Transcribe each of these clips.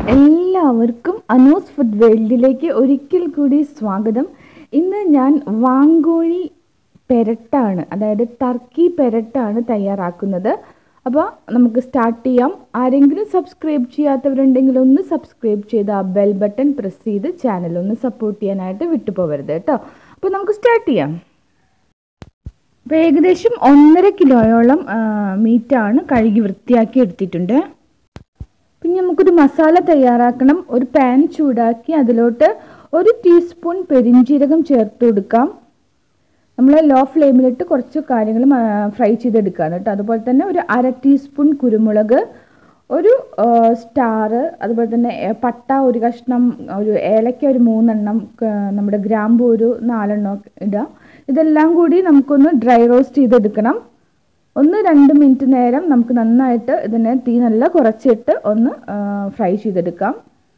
എല്ലാവർക്കും അനൂസ് ഫുഡ് വേൾഡിലേക്ക് ഒരിക്കൽ കൂടി സ്വാഗതം ഇന്ന് ഞാൻ വാങ്കോഴി പെരട്ടാണ് അതായത് ടർക്കി പെരട്ടാണ് തയ്യാറാക്കുന്നത് അപ്പോൾ നമുക്ക് സ്റ്റാർട്ട് ചെയ്യാം ആരെങ്കിലും സബ്സ്ക്രൈബ് ചെയ്യാത്തവരുണ്ടെങ്കിൽ ഒന്ന് സബ്സ്ക്രൈബ് ചെയ്ത് ആ ബെൽ ബട്ടൺ പ്രസ് ചെയ്ത് ചാനൽ ഒന്ന് സപ്പോർട്ട് ചെയ്യാനായിട്ട് വിട്ടുപോകരുത് കേട്ടോ അപ്പോൾ നമുക്ക് സ്റ്റാർട്ട് ചെയ്യാം അപ്പോൾ ഏകദേശം ഒന്നര കിലോയോളം മീറ്റാണ് കഴുകി വൃത്തിയാക്കി എടുത്തിട്ടുണ്ട് പിന്നെ നമുക്കൊരു മസാല തയ്യാറാക്കണം ഒരു പാൻ ചൂടാക്കി അതിലോട്ട് ഒരു ടീസ്പൂൺ പെരിഞ്ജീരകം ചേർത്ത് കൊടുക്കാം നമ്മൾ ലോ ഫ്ലെയിമിലിട്ട് കുറച്ച് കാര്യങ്ങൾ ഫ്രൈ ചെയ്തെടുക്കുകയാണ് കേട്ടോ അതുപോലെ തന്നെ ഒരു അര ടീസ്പൂൺ കുരുമുളക് ഒരു സ്റ്റാർ അതുപോലെ തന്നെ പട്ട ഒരു കഷ്ണം ഒരു ഏലക്ക ഒരു മൂന്നെണ്ണം നമ്മുടെ ഗ്രാമ്പു ഒരു നാലെണ്ണം ഇടുക ഇതെല്ലാം കൂടി നമുക്കൊന്ന് ഡ്രൈ റോസ്റ്റ് ചെയ്തെടുക്കണം ഒന്ന് രണ്ട് മിനിറ്റ് നേരം നമുക്ക് നന്നായിട്ട് ഇതിനെ തീ നല്ല കുറച്ചിട്ട് ഒന്ന് ഫ്രൈ ചെയ്തെടുക്കാം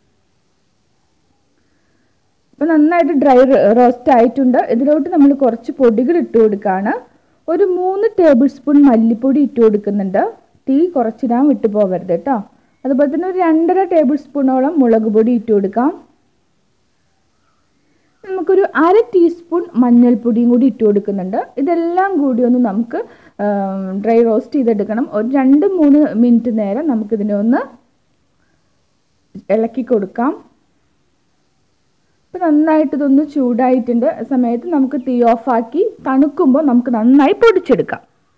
അപ്പോൾ നന്നായിട്ട് ഡ്രൈ റോസ്റ്റ് ആയിട്ടുണ്ട് ഇതിലോട്ട് നമ്മൾ കുറച്ച് പൊടികൾ ഇട്ട് കൊടുക്കുകയാണ് ഒരു മൂന്ന് ടേബിൾ സ്പൂൺ മല്ലിപ്പൊടി ഇട്ട് കൊടുക്കുന്നുണ്ട് തീ കുറച്ചിടാൻ വിട്ടു പോകരുത് കേട്ടോ അതുപോലെ തന്നെ ഒരു രണ്ടര ടേബിൾ സ്പൂണോളം മുളക് പൊടി ഇട്ട് കൊടുക്കാം നമുക്കൊരു അര ടീസ്പൂൺ മഞ്ഞൾപ്പൊടിയും കൂടി ഇട്ട് കൊടുക്കുന്നുണ്ട് ഇതെല്ലാം കൂടി ഒന്ന് നമുക്ക് ഡ്രൈ റോസ്റ്റ് ചെയ്തെടുക്കണം ഒരു രണ്ട് മൂന്ന് മിനിറ്റ് നേരം നമുക്കിതിനെ ഒന്ന് ഇളക്കി കൊടുക്കാം ഇപ്പം നന്നായിട്ട് ഇതൊന്ന് ചൂടായിട്ടുണ്ട് സമയത്ത് നമുക്ക് തീ ഓഫാക്കി തണുക്കുമ്പോൾ നമുക്ക് നന്നായി പൊടിച്ചെടുക്കാം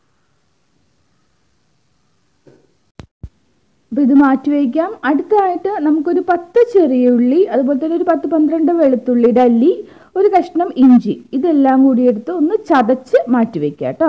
അപ്പോൾ ഇത് മാറ്റി വയ്ക്കാം അടുത്തതായിട്ട് നമുക്കൊരു പത്ത് ചെറിയ ഉള്ളി അതുപോലെ തന്നെ ഒരു പത്ത് പന്ത്രണ്ട് വെളുത്തുള്ളിയുടെ അല്ലി ഒരു കഷ്ണം ഇഞ്ചി ഇതെല്ലാം കൂടി എടുത്ത് ഒന്ന് ചതച്ച് മാറ്റി വയ്ക്കാം കേട്ടോ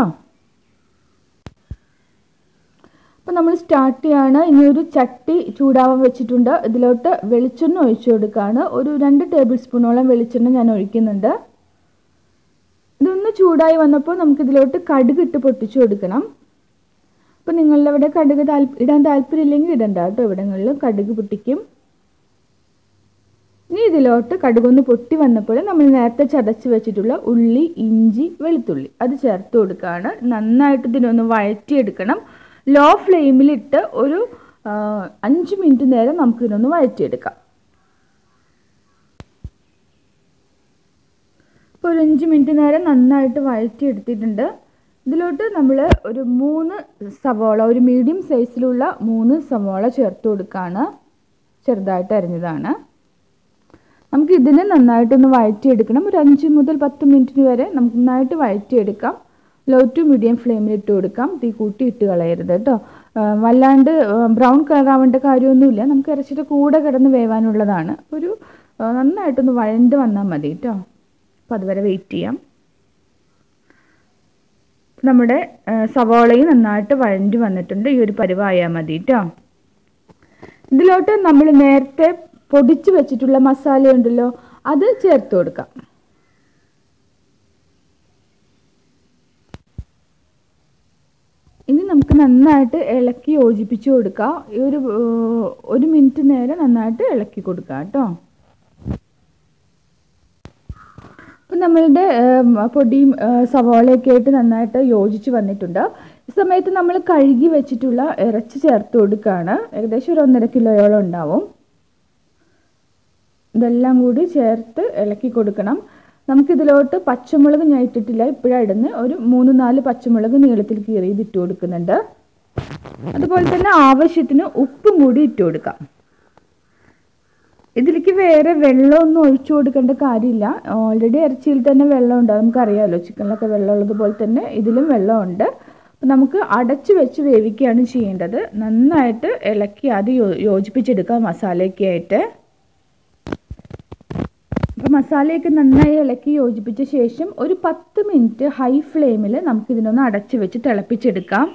അപ്പോൾ നമ്മൾ സ്റ്റാർട്ട് ചെയ്യാണ് ഇനി ഒരു ചട്ടി ചൂടാവാൻ വെച്ചിട്ടുണ്ട് ഇതിലോട്ട് വെളിച്ചെണ്ണ ഒഴിച്ചു കൊടുക്കുകയാണ് ഒരു രണ്ട് ടേബിൾ സ്പൂണോളം വെളിച്ചെണ്ണ ഞാൻ ഒഴിക്കുന്നുണ്ട് ഇതൊന്ന് ചൂടായി വന്നപ്പോൾ നമുക്കിതിലോട്ട് കടുക് ഇട്ട് പൊട്ടിച്ചു കൊടുക്കണം അപ്പോൾ നിങ്ങളുടെ അവിടെ കടുക് താല്പ ഇടാൻ താല്പര്യമില്ലെങ്കിൽ ഇടണ്ട കേട്ടോ ഇവിടങ്ങളിൽ കടുക് പൊട്ടിക്കും ഇനി ഇതിലോട്ട് കടുകൊന്ന് പൊട്ടി വന്നപ്പോൾ നമ്മൾ നേരത്തെ ചതച്ച് വെച്ചിട്ടുള്ള ഉള്ളി ഇഞ്ചി വെളുത്തുള്ളി അത് ചേർത്ത് കൊടുക്കുകയാണ് നന്നായിട്ട് ഇതിനൊന്ന് വഴറ്റിയെടുക്കണം ലോ ഫ്ലെയിമിലിട്ട് ഒരു അഞ്ച് മിനിറ്റ് നേരം നമുക്കിതിനൊന്ന് വഴറ്റിയെടുക്കാം ഇപ്പോൾ ഒരു അഞ്ച് മിനിറ്റ് നേരം നന്നായിട്ട് വഴറ്റിയെടുത്തിട്ടുണ്ട് ഇതിലോട്ട് നമ്മൾ ഒരു മൂന്ന് സവോള ഒരു മീഡിയം സൈസിലുള്ള മൂന്ന് സവോള ചേർത്ത് കൊടുക്കുകയാണ് ചെറുതായിട്ട് അരിഞ്ഞതാണ് നമുക്ക് ഇതിനെ നന്നായിട്ടൊന്ന് വഴറ്റിയെടുക്കണം ഒരു അഞ്ച് മുതൽ പത്ത് മിനിറ്റിന് വരെ നമുക്ക് നന്നായിട്ട് വഴറ്റിയെടുക്കാം ലോ ടു മീഡിയം ഫ്ലെയിമിൽ ഇട്ട് കൊടുക്കാം തീ കൂട്ടി ഇട്ട് കളയരുത് കേട്ടോ വല്ലാണ്ട് ബ്രൗൺ കളർ ആവേണ്ട കാര്യമൊന്നുമില്ല നമുക്ക് ഇറച്ചിയുടെ കൂടെ കിടന്ന് വേവാനുള്ളതാണ് ഒരു നന്നായിട്ടൊന്ന് വഴണ്ട് വന്നാൽ മതി കേട്ടോ അപ്പോൾ അതുവരെ വെയിറ്റ് ചെയ്യാം നമ്മുടെ സവാളയും നന്നായിട്ട് വഴണ്ടി വന്നിട്ടുണ്ട് ഈ ഒരു പരുവായാൽ മതി കേട്ടോ ഇതിലോട്ട് നമ്മൾ നേരത്തെ പൊടിച്ച് വെച്ചിട്ടുള്ള മസാല ഉണ്ടല്ലോ അത് ചേർത്ത് കൊടുക്കാം ഇനി നമുക്ക് നന്നായിട്ട് ഇളക്കി യോജിപ്പിച്ച് കൊടുക്കാം ഈ ഒരു ഒരു മിനിറ്റ് നേരം നന്നായിട്ട് ഇളക്കി കൊടുക്കാം കേട്ടോ അപ്പം നമ്മളുടെ പൊടിയും സവാളയൊക്കെ ആയിട്ട് നന്നായിട്ട് യോജിച്ച് വന്നിട്ടുണ്ട് ഈ സമയത്ത് നമ്മൾ കഴുകി വെച്ചിട്ടുള്ള ഇറച്ചി ചേർത്ത് കൊടുക്കുകയാണ് ഏകദേശം ഒരു ഒന്നര കിലോയോളം ഉണ്ടാവും ഇതെല്ലാം കൂടി ചേർത്ത് ഇളക്കി കൊടുക്കണം നമുക്കിതിലോട്ട് പച്ചമുളക് ഞാൻ ഇട്ടിട്ടില്ല ഇപ്പോഴാണ് ഇടുന്നത് ഒരു മൂന്ന് നാല് പച്ചമുളക് നീളത്തിൽ കീറി ഇത് ഇട്ട് കൊടുക്കുന്നുണ്ട് അതുപോലെ തന്നെ ആവശ്യത്തിന് ഉപ്പും കൂടി ഇട്ട് കൊടുക്കാം ഇതിലേക്ക് വേറെ വെള്ളമൊന്നും ഒഴിച്ചു കൊടുക്കേണ്ട കാര്യമില്ല ഓൾറെഡി ഇറച്ചിയിൽ തന്നെ വെള്ളമുണ്ട് നമുക്കറിയാമല്ലോ ചിക്കനിലൊക്കെ വെള്ളമുള്ളതുപോലെ തന്നെ ഇതിലും വെള്ളമുണ്ട് അപ്പം നമുക്ക് അടച്ചു വെച്ച് വേവിക്കുകയാണ് ചെയ്യേണ്ടത് നന്നായിട്ട് ഇളക്കി അത് യോജിപ്പിച്ചെടുക്കാം മസാലയൊക്കെ ആയിട്ട് അപ്പോൾ മസാലയൊക്കെ നന്നായി ഇളക്കി യോജിപ്പിച്ച ശേഷം ഒരു പത്ത് മിനിറ്റ് ഹൈ ഫ്ലെയിമിൽ നമുക്കിതിനൊന്ന് അടച്ചു വെച്ച് തിളപ്പിച്ചെടുക്കാം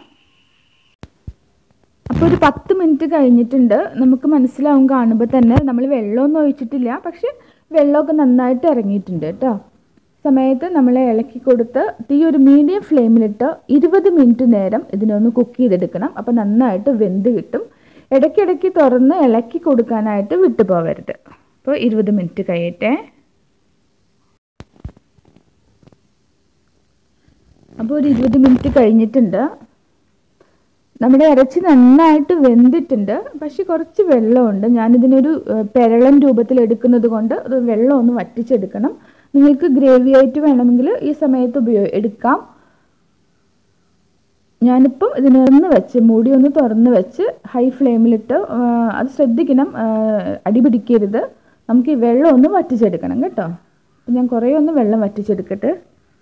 അപ്പോൾ ഒരു പത്ത് മിനിറ്റ് കഴിഞ്ഞിട്ടുണ്ട് നമുക്ക് മനസ്സിലാവും കാണുമ്പോൾ തന്നെ നമ്മൾ വെള്ളമൊന്നും ഒഴിച്ചിട്ടില്ല പക്ഷെ വെള്ളമൊക്കെ നന്നായിട്ട് ഇറങ്ങിയിട്ടുണ്ട് കേട്ടോ സമയത്ത് നമ്മൾ ഇളക്കി കൊടുത്ത് തീ ഒരു മീഡിയം ഫ്ലെയിമിലിട്ട് ഇരുപത് മിനിറ്റ് നേരം ഇതിനൊന്ന് കുക്ക് ചെയ്തെടുക്കണം അപ്പോൾ നന്നായിട്ട് വെന്ത് കിട്ടും ഇടയ്ക്കിടയ്ക്ക് തുറന്ന് ഇളക്കി കൊടുക്കാനായിട്ട് വിട്ടു പോകരുത് അപ്പോൾ ഇരുപത് മിനിറ്റ് കഴിയട്ടെ അപ്പോൾ ഒരു ഇരുപത് മിനിറ്റ് കഴിഞ്ഞിട്ടുണ്ട് നമ്മുടെ ഇറച്ചി നന്നായിട്ട് വെന്തിട്ടുണ്ട് പക്ഷെ കുറച്ച് വെള്ളമുണ്ട് ഞാനിതിനൊരു ഏഹ്, പെരളൻ രൂപത്തിൽ എടുക്കുന്നത് കൊണ്ട് അത് വെള്ളം ഒന്ന് വറ്റിച്ചെടുക്കണം നിങ്ങൾക്ക് ഗ്രേവി ആയിട്ട് വേണമെങ്കിൽ ഈ സമയത്ത് ഉപയോഗ എടുക്കാം ഞാനിപ്പം ഇതിന് തുറന്ന് വെച്ച് മൂടി ഒന്ന് തുറന്ന് വെച്ച് ഹൈ ഫ്ലെയിമിലിട്ട് ആ, അത് ശ്രദ്ധിക്കണം ആ, അടി പിടിക്കരുത് നമുക്ക് ഈ വെള്ളം ഒന്ന് വറ്റിച്ചെടുക്കണം കേട്ടോ അപ്പം ഞാൻ കുറേ ഒന്ന് വെള്ളം വറ്റിച്ചെടുക്കട്ടെ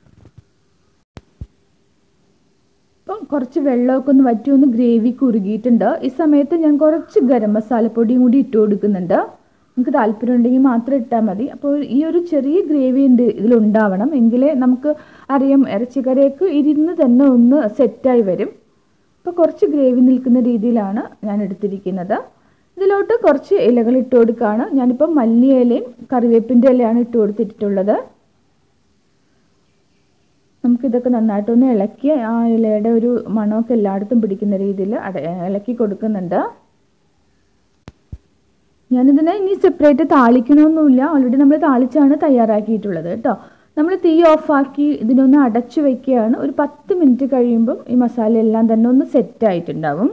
ഇപ്പം കുറച്ച് വെള്ളമൊക്കെ ഒന്ന് വറ്റി ഒന്ന് ഗ്രേവി കുറുകിയിട്ടുണ്ട് ഈ സമയത്ത് ഞാൻ കുറച്ച് ഗരം മസാലപ്പൊടിയും കൂടി ഇട്ട് കൊടുക്കുന്നുണ്ട് നമുക്ക് താല്പര്യം ഉണ്ടെങ്കിൽ മാത്രം ഇട്ടാൽ മതി അപ്പോൾ ഈ ഒരു ചെറിയ ഗ്രേവി ഉണ്ട് ഇതിലുണ്ടാവണം എങ്കിലേ നമുക്ക് അറിയാം ഇറച്ചിക്കറിയൊക്കെ ഇരുന്ന് തന്നെ ഒന്ന് സെറ്റായി വരും അപ്പോൾ കുറച്ച് ഗ്രേവി നിൽക്കുന്ന രീതിയിലാണ് ഞാൻ എടുത്തിരിക്കുന്നത് ഇതിലോട്ട് കുറച്ച് ഇലകൾ ഇട്ട് കൊടുക്കുകയാണ് ഞാനിപ്പോൾ മല്ലിയിലയും കറിവേപ്പിൻ്റെ ഇലയാണ് ഇട്ട് കൊടുത്തിട്ടുള്ളത് നമുക്കിതൊക്കെ നന്നായിട്ടൊന്ന് ഇളക്കി ആ ഇലയുടെ ഒരു മണമൊക്കെ എല്ലായിടത്തും പിടിക്കുന്ന രീതിയിൽ അട ഇളക്കി കൊടുക്കുന്നുണ്ട് ഞാനിതിനെ ഇനി സെപ്പറേറ്റ് താളിക്കണമൊന്നുമില്ല ഓൾറെഡി നമ്മൾ താളിച്ചാണ് തയ്യാറാക്കിയിട്ടുള്ളത് കേട്ടോ നമ്മൾ തീ ഓഫാക്കി ഇതിനൊന്ന് അടച്ചു വെക്കുകയാണ് ഒരു പത്ത് മിനിറ്റ് കഴിയുമ്പം ഈ മസാല എല്ലാം തന്നെ ഒന്ന് സെറ്റ് ആയിട്ടുണ്ടാവും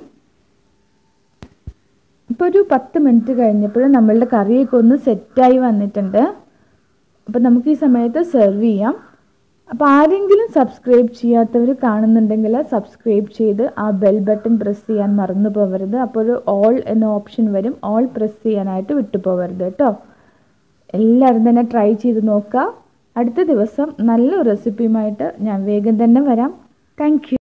ഇപ്പോൾ ഒരു പത്ത് മിനിറ്റ് കഴിഞ്ഞപ്പോൾ നമ്മളുടെ കറിയൊക്കെ ഒന്ന് സെറ്റായി വന്നിട്ടുണ്ട് അപ്പോൾ നമുക്ക് ഈ സമയത്ത് സെർവ് ചെയ്യാം അപ്പോൾ ആരെങ്കിലും സബ്സ്ക്രൈബ് ചെയ്യാത്തവർ കാണുന്നുണ്ടെങ്കിൽ സബ്സ്ക്രൈബ് ചെയ്ത് ആ ബെൽ ബട്ടൺ പ്രസ് ചെയ്യാൻ മറന്നു പോകരുത് അപ്പോൾ ഒരു ഓൾ എന്ന ഓപ്ഷൻ വരും ഓൾ പ്രസ് ചെയ്യാനായിട്ട് വിട്ടു പോകരുത് കേട്ടോ എല്ലാവരും തന്നെ ട്രൈ ചെയ്ത് നോക്കുക അടുത്ത ദിവസം നല്ല റെസിപ്പിയുമായിട്ട് ഞാൻ വേഗം തന്നെ വരാം താങ്ക്